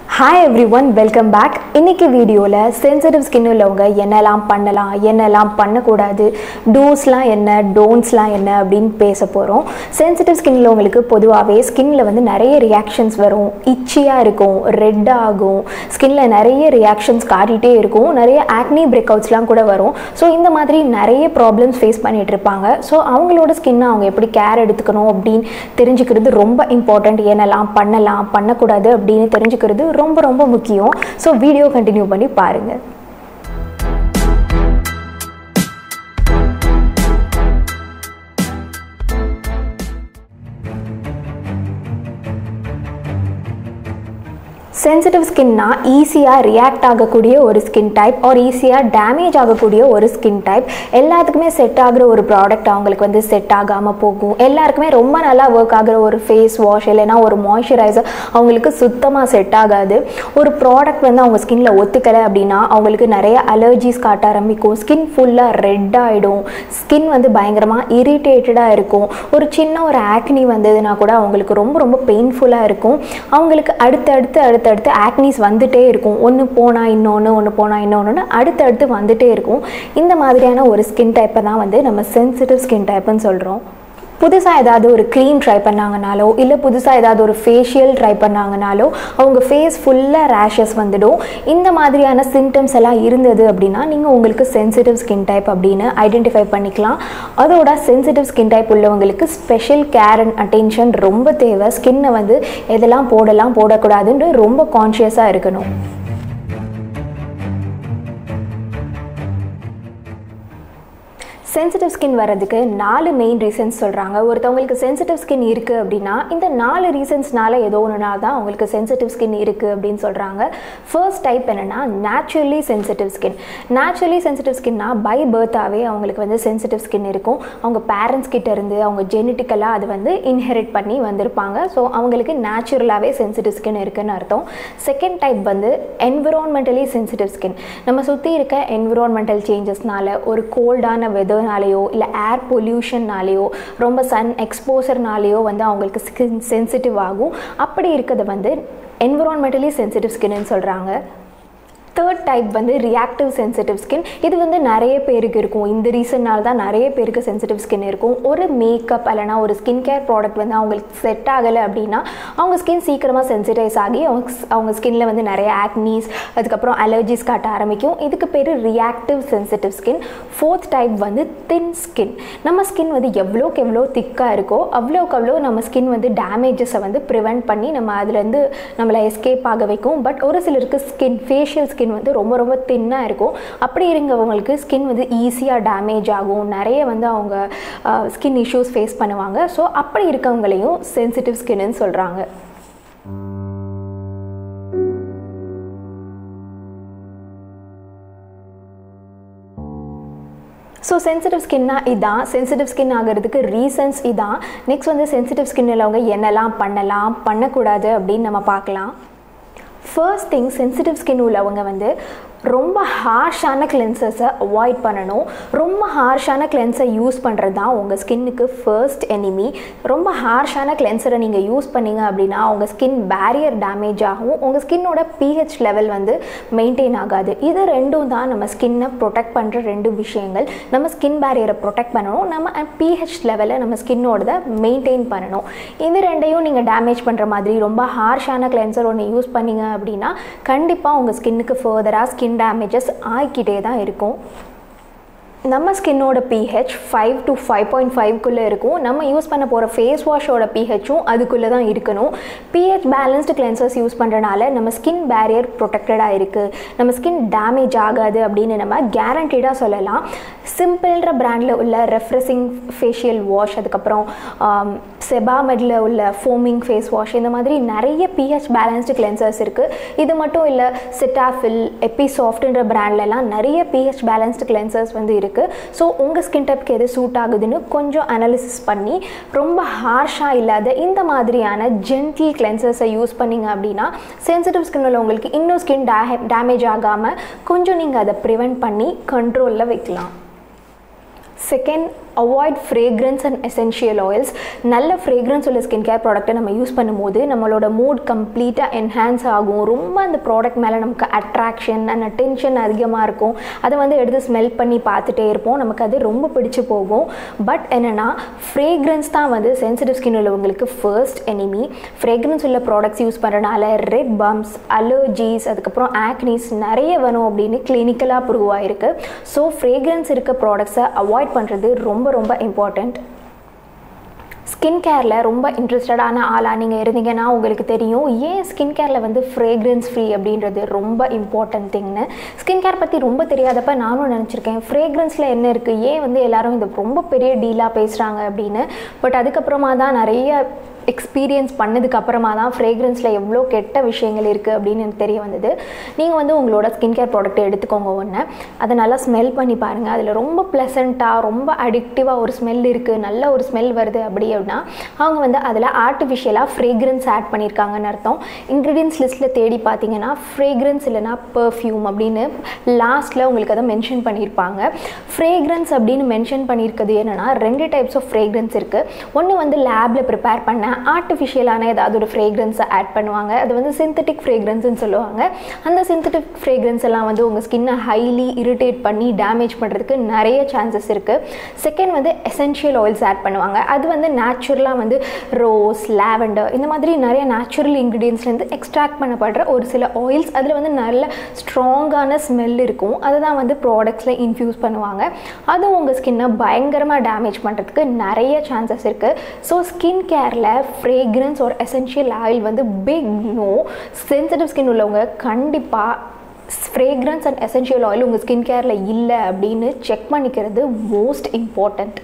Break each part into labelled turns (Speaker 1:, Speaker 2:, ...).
Speaker 1: hi everyone welcome back இன்னைக்கு வீடியோவில் sensitive skin உள்ளவங்க என்னெல்லாம் பண்ணலாம் என்னெல்லாம் பண்ணக்கூடாது டூஸ்லாம் என்ன டோன்ட்ஸ்லாம் என்ன அப்படின்னு பேச போகிறோம் சென்சிட்டிவ் ஸ்கின் உள்ளவங்களுக்கு பொதுவாகவே ஸ்கின்ல வந்து நிறைய ரியாக்ஷன்ஸ் வரும் இச்சியாக இருக்கும் ரெட் ஆகும் ஸ்கின்ல நிறைய ரியாக்ஷன்ஸ் காட்டிகிட்டே இருக்கும் நிறைய ஆக்னி பிரேக் அவுட்ஸ்லாம் கூட வரும் ஸோ இந்த மாதிரி நிறைய ப்ராப்ளம்ஸ் ஃபேஸ் பண்ணிட்டு இருப்பாங்க ஸோ அவங்களோட ஸ்கின்னை அவங்க எப்படி கேர் எடுத்துக்கணும் அப்படின்னு தெரிஞ்சுக்கிறது ரொம்ப இம்பார்ட்டண்ட் என்னெல்லாம் பண்ணலாம் பண்ணக்கூடாது அப்படின்னு தெரிஞ்சுக்கிறது ரொம்ப ரொம்ப முக்கியம் ஸோ வீடியோ கண்டினியூ பண்ணி பாருங்கள் சென்சிட்டிவ் ஸ்கின்னா ஈஸியாக ரியாக்ட் ஆகக்கூடிய ஒரு ஸ்கின் டைப் ஆர் ஈஸியாக டேமேஜ் ஆகக்கூடிய ஒரு ஸ்கின் டைப் எல்லாத்துக்குமே செட் ஆகுற ஒரு ப்ராடக்ட் அவங்களுக்கு வந்து செட் ஆகாமல் போகும் எல்லாருக்குமே ரொம்ப நல்லா ஒர்க் ஆகுற ஒரு ஃபேஸ் வாஷ் இல்லைன்னா ஒரு மாய்ஸ்சரைசர் அவங்களுக்கு சுத்தமாக செட் ஆகாது ஒரு ப்ராடக்ட் வந்து அவங்க ஸ்கின்ல ஒத்துக்கலை அப்படின்னா அவங்களுக்கு நிறைய அலர்ஜிஸ் காட்ட ஆரம்பிக்கும் ஸ்கின் ஃபுல்லாக ரெட் ஆகிடும் ஸ்கின் வந்து பயங்கரமாக இரிட்டேட்டடாக இருக்கும் ஒரு சின்ன ஒரு ஆக்னி வந்ததுன்னா கூட அவங்களுக்கு ரொம்ப ரொம்ப பெயின்ஃபுல்லாக இருக்கும் அவங்களுக்கு அடுத்தடுத்து அடுத்தடுத்து ஆக்னிஸ் வந்துட்டே இருக்கும் ஒன்று போனால் இன்னொன்று ஒன்று போனால் இன்னொன்று அடுத்தடுத்து வந்துட்டே இருக்கும் இந்த மாதிரியான ஒரு ஸ்கின் டைப்பை தான் வந்து நம்ம சென்சிட்டிவ் ஸ்கின் டைப்புன்னு சொல்கிறோம் புதுசாக ஏதாவது ஒரு க்ரீம் ட்ரை பண்ணாங்கனாலோ இல்லை புதுசாக ஏதாவது ஒரு ஃபேஷியல் ட்ரை பண்ணாங்கனாலோ அவங்க ஃபேஸ் ஃபுல்லாக ரேஷஸ் வந்துடும் இந்த மாதிரியான சிம்டம்ஸ் எல்லாம் இருந்தது அப்படின்னா நீங்கள் உங்களுக்கு சென்சிட்டிவ் ஸ்கின் டைப் அப்படின்னு ஐடென்டிஃபை பண்ணிக்கலாம் அதோட சென்சிட்டிவ் ஸ்கின் டைப் உள்ளவங்களுக்கு ஸ்பெஷல் கேர் அண்ட் அட்டென்ஷன் ரொம்ப தேவை ஸ்கின்னை வந்து எதெல்லாம் போடலாம் போடக்கூடாதுன்னு ரொம்ப கான்ஷியஸாக இருக்கணும் சென்சிட்டிவ் ஸ்கின் வர்றதுக்கு நாலு மெயின் ரீசன்ஸ் சொல்கிறாங்க ஒருத்தவங்களுக்கு சென்சிட்டிவ் ஸ்கின் இருக்குது அப்படின்னா இந்த நாலு ரீசன்ஸ்னால ஏதோ ஒன்றுனால தான் அவங்களுக்கு சென்சிட்டிவ் ஸ்கின் இருக்குது அப்படின்னு சொல்கிறாங்க ஃபர்ஸ்ட் டைப் என்னென்னா naturally sensitive skin naturally sensitive ஸ்கின்னா பை பர்த்தாகவே அவங்களுக்கு வந்து சென்சிட்டிவ் ஸ்கின் இருக்கும் அவங்க பேரண்ட்ஸ் கிட்ட இருந்து அவங்க ஜெனட்டிக்கலாக அது வந்து இன்ஹெரிட் பண்ணி வந்திருப்பாங்க ஸோ அவங்களுக்கு நேச்சுரலாகவே சென்சிட்டிவ் ஸ்கின் இருக்குன்னு அர்த்தம் செகண்ட் டைப் வந்து என்விரான்மெண்டலி சென்சிட்டிவ் ஸ்கின் நம்ம சுற்றி இருக்க என்விரான்மெண்டல் சேஞ்சஸ்னால ஒரு கோல்டான வெதர்னாலேயோ இல்லை ஏர் பொல்யூஷன்னாலேயோ ரொம்ப சன் எக்ஸ்போசர்னாலேயோ வந்து அவங்களுக்கு ஸ்கின் சென்சிட்டிவ் ஆகும் அப்படி இருக்கிறது வந்து என்விரான்மெண்டலி சென்சிட்டிவ் ஸ்கின்னு சொல்கிறாங்க தேர்ட் டைப் வந்து ரியாக்டிவ் சென்சிட்டிவ் ஸ்கின் இது வந்து நிறைய பேருக்கு இருக்கும் இந்த ரீசன்னால தான் நிறைய பேருக்கு சென்சிட்டிவ் ஸ்கின் இருக்கும் ஒரு மேக்கப் இல்லைனா ஒரு ஸ்கின் கேர் ப்ராடக்ட் வந்து அவங்களுக்கு செட் ஆகலை அப்படின்னா அவங்க ஸ்கின் சீக்கிரமாக சென்சிடைஸ் ஆகி அவங்க அவங்க ஸ்கின்ல வந்து நிறைய ஆக்னீஸ் அதுக்கப்புறம் அலர்ஜிஸ் காட்ட ஆரம்பிக்கும் இதுக்கு பேர் reactive sensitive skin fourth type வந்து தின் ஸ்கின் நம்ம ஸ்கின் வந்து எவ்வளோக்கு எவ்வளோ திக்காக இருக்கோ அவ்வளோக்கு அவ்வளோ நம்ம ஸ்கின் வந்து டேமேஜஸை வந்து ப்ரிவெண்ட் பண்ணி நம்ம அதுலேருந்து நம்மளை எஸ்கேப் ஆக வைக்கும் பட் ஒரு சிலருக்கு ஸ்கின் ஃபேஷியல் ஸ்கின் ஸ்கின் வந்து ரொம்ப ரொம்ப தின்னாக இருக்கும் அப்படி இருங்கவங்களுக்கு ஸ்கின் வந்து ஈஸியாக டேமேஜ் ஆகும் நிறைய வந்து அவங்க ஸ்கின் இஷ்யூஸ் ஃபேஸ் பண்ணுவாங்க ஸோ அப்படி இருக்கவங்களையும் சென்சிட்டிவ் ஸ்கின்னு சொல்கிறாங்க ஸோ சென்சிட்டிவ் ஸ்கின்னா இதான் சென்சிட்டிவ் ஸ்கின் ஆகிறதுக்கு ரீசன்ஸ் இதான் நெக்ஸ்ட் வந்து சென்சிட்டிவ் ஸ்கின் உள்ளவங்க என்னெல்லாம் பண்ணலாம் பண்ணக்கூடாது அப்படின்னு நம்ம பார்க்கலாம் ஃபர்ஸ்ட் திங் சென்சிட்டிவ் ஸ்கின் உள்ளவங்க வந்து ரொம்ப ஹார்ஷான கிளென்சஸை அவாய்ட் பண்ணணும் ரொம்ப ஹார்ஷான கிளென்சை யூஸ் பண்ணுறது தான் உங்கள் ஸ்கின்னுக்கு ஃபர்ஸ்ட் எனிமி ரொம்ப ஹார்ஷான கிளென்சரை நீங்கள் யூஸ் பண்ணீங்க அப்படின்னா உங்கள் ஸ்கின் பேரியர் டேமேஜ் ஆகும் உங்கள் ஸ்கின்னோட பிஹெச் லெவல் வந்து மெயின்டைன் ஆகாது இது ரெண்டும் தான் நம்ம ஸ்கின்னை ப்ரொடெக்ட் பண்ணுற ரெண்டு விஷயங்கள் நம்ம ஸ்கின் பேரியரை ப்ரொடெக்ட் பண்ணணும் நம்ம பிஹெச் லெவலை நம்ம ஸ்கின்னோடதை மெயின்டைன் பண்ணணும் இது ரெண்டையும் நீங்கள் டேமேஜ் பண்ணுற மாதிரி ரொம்ப ஹார்ஷான கிளென்சர் ஒன்று யூஸ் பண்ணீங்க அப்படின்னா கண்டிப்பாக உங்கள் ஸ்கின்னுக்கு ஃபர்தராக ஸ்கின் டேமேஜஸ் ஆகிக்கிட்டே தான் இருக்கும் நம்ம ஸ்கின்னோட pH five to five point ஃபைவ்க்குள்ளே இருக்கும் நம்ம யூஸ் பண்ண போகிற ஃபேஸ் வாஷோட பிஹெச்சும் அதுக்குள்ளே தான் இருக்கணும் பிஹெச் பேலன்ஸ்டு கிளென்சர்ஸ் யூஸ் பண்ணுறனால நம்ம ஸ்கின் பேரியர் ப்ரொடெக்டடாக இருக்குது நம்ம ஸ்கின் டேமேஜ் ஆகாது அப்படின்னு நம்ம கேரண்டீடாக சொல்லலாம் சிம்பிள்ன்ற பிராண்டில் உள்ள ரெஃப்ரெஷிங் ஃபேஷியல் வாஷ் அதுக்கப்புறம் செபாமெடில் உள்ள ஃபோமிங் ஃபேஸ் வாஷ் இந்த மாதிரி நிறைய பிஹெச் பேலன்ஸ்டு கிளென்சர்ஸ் இருக்குது இது மட்டும் இல்லை சிட்டாஃபில் எபிசாஃப்ட்ன்ற பிராண்ட்லலாம் நிறைய பிஹெச் பேலன்ஸ்டு கிளென்சர்ஸ் வந்து இருக்குது ஸோ உங்கள் ஸ்கின் டைப்க்கு எது சூட் ஆகுதுன்னு கொஞ்சம் அனாலிசிஸ் பண்ணி ரொம்ப ஹார்ஷாக இல்லாத இந்த மாதிரியான ஜென்டில் கிளென்சர்ஸை யூஸ் பண்ணிங்க அப்படின்னா சென்சிட்டிவ் ஸ்கின் உள்ளவங்களுக்கு இன்னும் ஸ்கின் டே டேமேஜ் ஆகாமல் கொஞ்சம் நீங்கள் அதை ப்ரிவெண்ட் பண்ணி கண்ட்ரோலில் வைக்கலாம் second avoid fragrance and essential oils நல்ல ஃப்ரேக்ரன்ஸ் உள்ள ஸ்கின் கேர் ப்ராடக்ட்டை நம்ம யூஸ் பண்ணும்போது நம்மளோட மூட் கம்ப்ளீட்டாக என்ஹான்ஸ் ஆகும் ரொம்ப அந்த ப்ராடக்ட் மேலே நமக்கு அட்ராக்ஷன் அண்ட் அட்டென்ஷன் அதிகமாக இருக்கும் அதை வந்து எடுத்து ஸ்மெல் பண்ணி பார்த்துட்டே இருப்போம் நமக்கு அது ரொம்ப பிடிச்சு போகும் பட் என்னென்னா ஃப்ரேக்ரன்ஸ் தான் வந்து சென்சிட்டிவ் ஸ்கின் உள்ளவங்களுக்கு ஃபர்ஸ்ட் எனிமி ஃப்ரேக்ரன்ஸ் உள்ள ப்ராடக்ட்ஸ் யூஸ் பண்ணுறனால ரெட் பம்ப்ஸ் அலர்ஜிஸ் அதுக்கப்புறம் ஆக்னிஸ் நிறைய வரும் அப்படின்னு கிளினிக்கலாக ப்ரூவ் ஆயிருக்கு ஸோ ஃப்ரேக்ரன்ஸ் இருக்க ப்ராடக்ட்ஸை அவாய்ட் பண்ணுறது ரொம்ப ரொம்ப இம்பார்ட்டண்ட் ஸ்கின் கேரில் ரொம்ப இன்ட்ரெஸ்டடான ஆளாக நீங்கள் இருந்தீங்கன்னா உங்களுக்கு தெரியும் ஏன் ஸ்கின் கேரில் வந்து ஃப்ரேக்ரன்ஸ் ஃப்ரீ அப்படின்றது ரொம்ப இம்பார்ட்டன்ட் திங்னு ஸ்கின் கேர் பற்றி ரொம்ப தெரியாதப்ப நானும் நினச்சிருக்கேன் ஃப்ரேக்ரன்ஸில் என்ன இருக்குது ஏன் வந்து எல்லாரும் இது ரொம்ப பெரிய டீலாக பேசுகிறாங்க அப்படின்னு பட் அதுக்கப்புறமா தான் நிறைய எக்ஸ்பீரியன்ஸ் பண்ணதுக்கு அப்புறமா தான் ஃப்ரேக்ரன்ஸில் எவ்வளோ கெட்ட விஷயங்கள் இருக்குது அப்படின்னு எனக்கு தெரிய வந்தது நீங்கள் வந்து உங்களோட ஸ்கின் கேர் ப்ராடக்ட்டை எடுத்துக்கோங்க ஒன்று அதை நல்லா ஸ்மெல் பண்ணி பாருங்கள் அதில் ரொம்ப ப்ளசண்ட்டாக ரொம்ப அடிக்டிவாக ஒரு ஸ்மெல் இருக்குது நல்ல ஒரு ஸ்மெல் வருது அப்படி அப்படின்னா அவங்க வந்து அதில் ஆர்டிஃபிஷியலாக ஃப்ரேக்ரன்ஸ் ஆட் பண்ணியிருக்காங்கன்னு அர்த்தம் இன்க்ரீடியன்ஸ் லிஸ்ட்டில் தேடி பார்த்தீங்கன்னா ஃப்ரேக்ரன்ஸ் இல்லைனா பர்ஃப்யூம் அப்படின்னு லாஸ்ட்டில் உங்களுக்கு அதை மென்ஷன் பண்ணியிருப்பாங்க ஃப்ரேக்ரன்ஸ் அப்படின்னு மென்ஷன் பண்ணியிருக்கிறது என்னென்னா ரெண்டு டைப்ஸ் ஆஃப் ஃப்ரேக்ரன்ஸ் இருக்குது ஒன்று வந்து லேபில் ப்ரிப்பேர் பண்ண ஆர்டிஃபிஷியலான ஏதாவது ஒரு ஃப்ரேக்ரன்ஸை ஆட் பண்ணுவாங்க அது வந்து சிந்தட்டிக் ஃப்ரேக்ரன்ஸ்னு சொல்லுவாங்க அந்த சிந்தட்டிக் ஃப்ரேக்ரன்ஸ் எல்லாம் வந்து உங்கள் ஸ்கின்னை ஹைலி இரிட்டேட் பண்ணி டேமேஜ் பண்ணுறதுக்கு நிறைய சான்சஸ் இருக்குது செகண்ட் வந்து எசென்ஷியல் ஆயில்ஸ் ஆட் பண்ணுவாங்க அது வந்து நேச்சுரலாக வந்து ரோஸ் லாவெண்டர் இந்த மாதிரி நிறைய நேச்சுரல் இன்க்ரீடியன்ஸ்லேருந்து எக்ஸ்ட்ராக்ட் பண்ணப்படுற ஒரு சில ஆயில்ஸ் அதில் வந்து நல்ல ஸ்ட்ராங்கான ஸ்மெல் இருக்கும் அதை தான் வந்து ப்ராடக்ட்ஸில் இன்ஃப்யூஸ் பண்ணுவாங்க அது உங்கள் ஸ்கின்னை பயங்கரமாக டேமேஜ் பண்ணுறதுக்கு நிறைய சான்சஸ் இருக்குது ஸோ ஸ்கின் கேரில் ஃப்ரேக்ரன்ஸ் ஒரு எசென்ஷியல் ஆயில் வந்து பிக் நோ சென்சிட்டிவ் ஸ்கின் உள்ளவங்க கண்டிப்பாக ஃப்ரேக்ரன்ஸ் அண்ட் எசென்ஷியல் ஆயில் உங்கள் ஸ்கின் கேரில் இல்லை அப்படின்னு செக் பண்ணிக்கிறது most important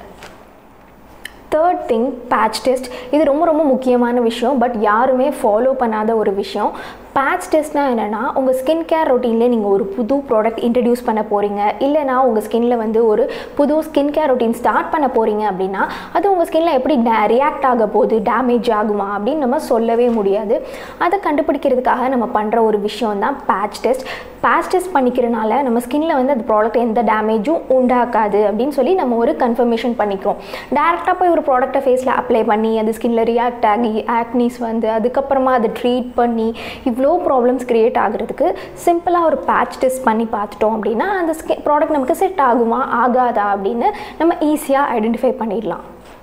Speaker 1: third thing patch test இது ரொம்ப ரொம்ப முக்கியமான விஷயம் பட் யாருமே ஃபாலோ பண்ணாத ஒரு விஷயம் பேட்ச் டெஸ்ட்னா என்னென்னா உங்கள் ஸ்கின் கேர் ரொட்டீனில் நீங்கள் ஒரு புது ப்ராடக்ட் இன்ட்ரடியூஸ் பண்ண போகிறீங்க இல்லைனா உங்கள் ஸ்கின்ல வந்து ஒரு புது ஸ்கின் கேர் ரொட்டீன் ஸ்டார்ட் பண்ண போகிறீங்க அப்படின்னா அது உங்கள் ஸ்கின்ல எப்படி ரியாக்ட் ஆக போகுது டேமேஜ் ஆகுமா அப்படின்னு நம்ம சொல்லவே முடியாது அதை கண்டுபிடிக்கிறதுக்காக நம்ம பண்ணுற ஒரு விஷயம் தான் பேட்ச் டெஸ்ட் பேட்ச் டெஸ்ட் பண்ணிக்கிறனால நம்ம ஸ்கின்ல வந்து அந்த ப்ராடக்ட் எந்த டேமேஜும் உண்டாக்காது அப்படின்னு சொல்லி நம்ம ஒரு கன்ஃபர்மேஷன் பண்ணிக்கிறோம் டேரெக்டாக போய் ஒரு ப்ராடக்ட்டை ஃபேஸில் அப்ளை பண்ணி அது ஸ்கின்ல ரியாக்ட் ஆகி ஆக்னிஸ் வந்து அதுக்கப்புறமா அதை ட்ரீட் பண்ணி இவ்வளோ ப்ராப்ளம்ஸ் க்ரியேட் ஆகுறதுக்கு சிம்பிளாக ஒரு பேட்ச் டெஸ்ட் பண்ணி பார்த்துட்டோம் அப்படின்னா அந்த ஸ்கின் ப்ராடக்ட் நமக்கு செட் ஆகுமா ஆகாதா அப்படின்னு நம்ம ஈஸியாக ஐடென்டிஃபை பண்ணிடலாம்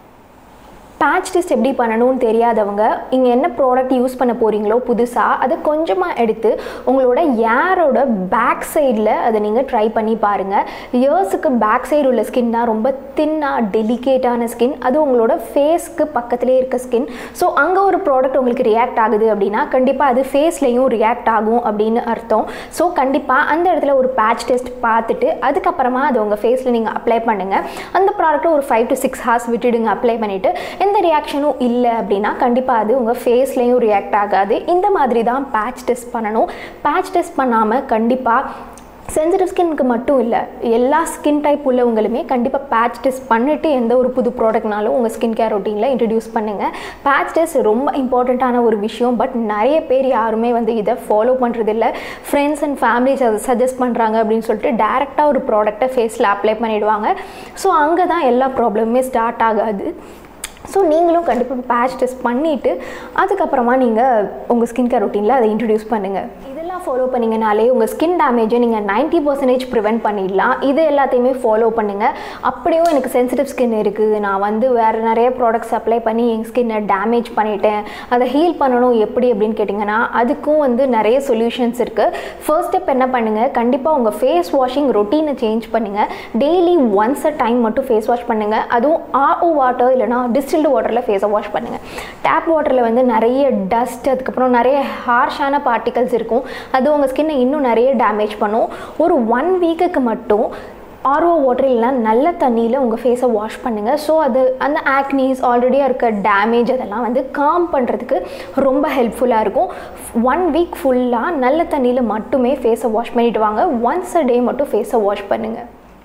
Speaker 1: பேட்ச் டெஸ்ட் எப்படி பண்ணணும்னு தெரியாதவங்க இங்கே என்ன ப்ராடக்ட் யூஸ் பண்ண போகிறீங்களோ புதுசாக அதை கொஞ்சமாக எடுத்து உங்களோட ஏரோட பேக் சைடில் அதை நீங்கள் ட்ரை பண்ணி பாருங்கள் இயர்ஸுக்கு பேக் சைடு உள்ள ஸ்கின் தான் ரொம்ப தின்னாக டெலிகேட்டான ஸ்கின் அது உங்களோட ஃபேஸ்க்கு பக்கத்துலேயே இருக்க ஸ்கின் ஸோ அங்கே ஒரு ப்ராடக்ட் உங்களுக்கு ரியாக்ட் ஆகுது அப்படின்னா கண்டிப்பாக அது ஃபேஸ்லேயும் ரியாக்ட் ஆகும் அப்படின்னு அர்த்தம் ஸோ கண்டிப்பாக அந்த இடத்துல ஒரு பேட்ச் டெஸ்ட் பார்த்துட்டு அதுக்கப்புறமா அது உங்கள் ஃபேஸில் நீங்கள் அப்ளை பண்ணுங்கள் அந்த ப்ராடக்ட்டை ஒரு ஃபைவ் டு சிக்ஸ் ஹார்ஸ் விட்டுடுங்க அப்ளை பண்ணிவிட்டு எந்த ரியாக்ஷனும் இல்லை அப்படின்னா கண்டிப்பாக அது உங்கள் ஃபேஸ்லேயும் ரியாக்ட் ஆகாது இந்த மாதிரி தான் பேட்ச் டெஸ்ட் பண்ணணும் பேட்ச் டெஸ்ட் பண்ணாமல் கண்டிப்பாக சென்சிட்டிவ் ஸ்கின்னுக்கு மட்டும் இல்லை எல்லா ஸ்கின் டைப் உள்ளவங்களுமே கண்டிப்பாக பேட்ச் டெஸ்ட் பண்ணிவிட்டு எந்த ஒரு புது ப்ராடக்ட்னாலும் உங்கள் ஸ்கின் கேர் ரொட்டீனில் இன்ட்ரடியூஸ் பண்ணுங்கள் பேட்ச் டெஸ்ட் ரொம்ப இம்பார்ட்டண்ட்டான ஒரு விஷயம் பட் நிறைய பேர் யாருமே வந்து இதை ஃபாலோ பண்ணுறதில்ல ஃப்ரெண்ட்ஸ் அண்ட் ஃபேமிலிஸ் அதை சஜஸ்ட் பண்ணுறாங்க அப்படின்னு சொல்லிட்டு டேரெக்டாக ஒரு ப்ராடக்ட்டை ஃபேஸில் அப்ளை பண்ணிவிடுவாங்க ஸோ அங்கே தான் எல்லா ப்ராப்ளமுமே ஸ்டார்ட் ஆகாது ஸோ நீங்களும் கண்டிப்பாக பேட்ச் டெஸ்ட் பண்ணிவிட்டு அதுக்கப்புறமா நீங்கள் உங்கள் ஸ்கின் கேர் ரொட்டீனில் அதை இன்ட்ரடியூஸ் பண்ணுங்கள் இதெல்லாம் ஃபாலோ பண்ணிங்கனாலே உங்கள் ஸ்கின் டேமேஜை நீங்கள் நைன்ட்டி பர்சன்டேஜ் ப்ரிவெண்ட் பண்ணிடலாம் இது எல்லாத்தையுமே ஃபாலோ பண்ணுங்கள் அப்படியும் எனக்கு சென்சிட்டிவ் ஸ்கின் இருக்குது நான் வந்து வேறு நிறைய ப்ராடக்ட்ஸ் அப்ளை பண்ணி என் ஸ்கின்னை டேமேஜ் பண்ணிட்டேன் அதை ஹீல் பண்ணணும் எப்படி அப்படின்னு கேட்டிங்கன்னா அதுக்கும் வந்து நிறைய சொல்யூஷன்ஸ் இருக்குது ஃபர்ஸ்ட் ஸ்டெப் என்ன பண்ணுங்கள் கண்டிப்பாக உங்கள் ஃபேஸ் வாஷிங் ரொட்டீனை சேஞ்ச் பண்ணுங்கள் டெய்லி ஒன்ஸ் அ டைம் மட்டும் ஃபேஸ் வாஷ் பண்ணுங்கள் அதுவும் ஆர்ஓ வாட்டர் இல்லைனா டிஸ்டில்டு வாட்டரில் ஃபேஸை வாஷ் பண்ணுங்கள் டேப் வாட்டரில் வந்து நிறைய டஸ்ட் அதுக்கப்புறம் நிறைய ஹார்ஷான பார்ட்டிகல்ஸ் இருக்கும் அது உங்கள் ஸ்கின்னை இன்னும் நிறைய டேமேஜ் பண்ணும் ஒரு ஒன் வீக்குக்கு மட்டும் ஆர்ஓ வாட்டர் இல்லைனா நல்ல தண்ணியில் உங்கள் ஃபேஸை வாஷ் பண்ணுங்கள் ஸோ அது அந்த ஆக்னீஸ் ஆல்ரெடியாக இருக்க டேமேஜ் அதெல்லாம் வந்து காம் பண்ணுறதுக்கு ரொம்ப ஹெல்ப்ஃபுல்லாக இருக்கும் ஒன் வீக் ஃபுல்லாக நல்ல தண்ணியில் மட்டுமே ஃபேஸை வாஷ் பண்ணிவிட்டு வாங்க ஒன்ஸ் அ டே மட்டும் ஃபேஸை வாஷ் பண்ணுங்கள்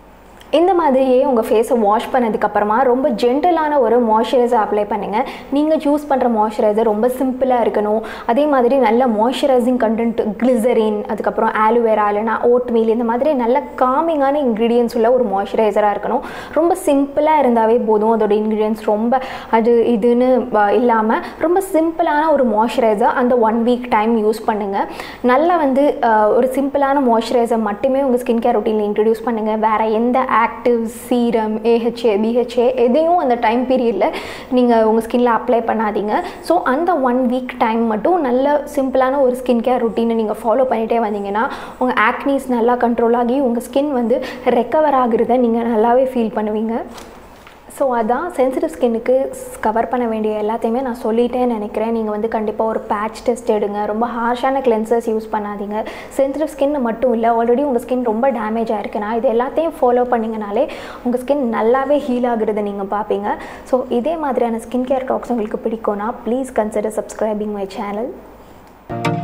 Speaker 1: இந்த மாதிரியே உங்கள் ஃபேஸை வாஷ் பண்ணதுக்கப்புறமா ரொம்ப ஜென்டலான ஒரு மாய்ஸ்சரைசர் அப்ளை பண்ணுங்கள் நீங்கள் சூஸ் பண்ணுற மாய்ஸ்சரைசர் ரொம்ப சிம்பிளாக இருக்கணும் அதே மாதிரி நல்ல மாய்ஸ்சரைசிங் கண்டென்ட் கிளிசரின் அதுக்கப்புறம் ஆலுவேரா இல்லைனா ஓட்மீல் இந்த மாதிரி நல்ல காமிங்கான இன்க்ரீடியன்ஸ் உள்ள ஒரு மாய்ஸ்சரைசராக இருக்கணும் ரொம்ப சிம்பிளாக இருந்தாவே போதும் அதோட இன்க்ரீடியன்ஸ் ரொம்ப அது இதுன்னு இல்லாமல் ரொம்ப சிம்பிளான ஒரு மாய்ஸ்சரைசர் அந்த ஒன் வீக் டைம் யூஸ் பண்ணுங்கள் நல்லா வந்து அஹ், ஒரு சிம்பிளான மாய்ஸ்சரைசர் மட்டுமே உங்கள் ஸ்கின் கேர் ரொட்டீனில் இன்ட்ரடியூஸ் பண்ணுங்கள் வேறு எந்த ஆக்டிவ் சீரம் ஏஹெச்ஏ பிஹெச்ஏ எதையும் அந்த டைம் பீரியடில் நீங்கள் உங்கள் ஸ்கின்ல அப்ளை பண்ணாதீங்க ஸோ அந்த ஒன் வீக் டைம் மட்டும் நல்ல சிம்பிளான ஒரு ஸ்கின் கேர் ருட்டீனை நீங்கள் ஃபாலோ பண்ணிகிட்டே வந்தீங்கன்னா உங்கள் ஆக்னீஸ் நல்லா கண்ட்ரோல் ஆகி உங்கள் ஸ்கின் வந்து ரெக்கவர் ஆகுறத நீங்கள் நல்லாவே ஃபீல் பண்ணுவீங்க ஸோ அதான் சென்சிட்டிவ் ஸ்கின்னுக்கு கவர் பண்ண வேண்டிய எல்லாத்தையுமே நான் சொல்லிட்டேன்னு நினைக்கிறேன் நீங்கள் வந்து கண்டிப்பாக ஒரு பேட்ச் டெஸ்ட் எடுங்க ரொம்ப ஹார்ஷான கிளென்சர்ஸ் யூஸ் பண்ணாதீங்க சென்சிட்டிவ் ஸ்கின் மட்டும் இல்லை ஆல்ரெடி உங்கள் ஸ்கின் ரொம்ப டேமேஜ் ஆயிருக்குன்னா இது எல்லாத்தையும் ஃபாலோ பண்ணிங்கனாலே உங்கள் ஸ்கின் நல்லாவே ஹீல் ஆகுறதை நீங்கள் பார்ப்பீங்க ஸோ இதே மாதிரியான ஸ்கின் கேர் டாக்ஸ் உங்களுக்கு பிடிக்கும்னா please consider subscribing my channel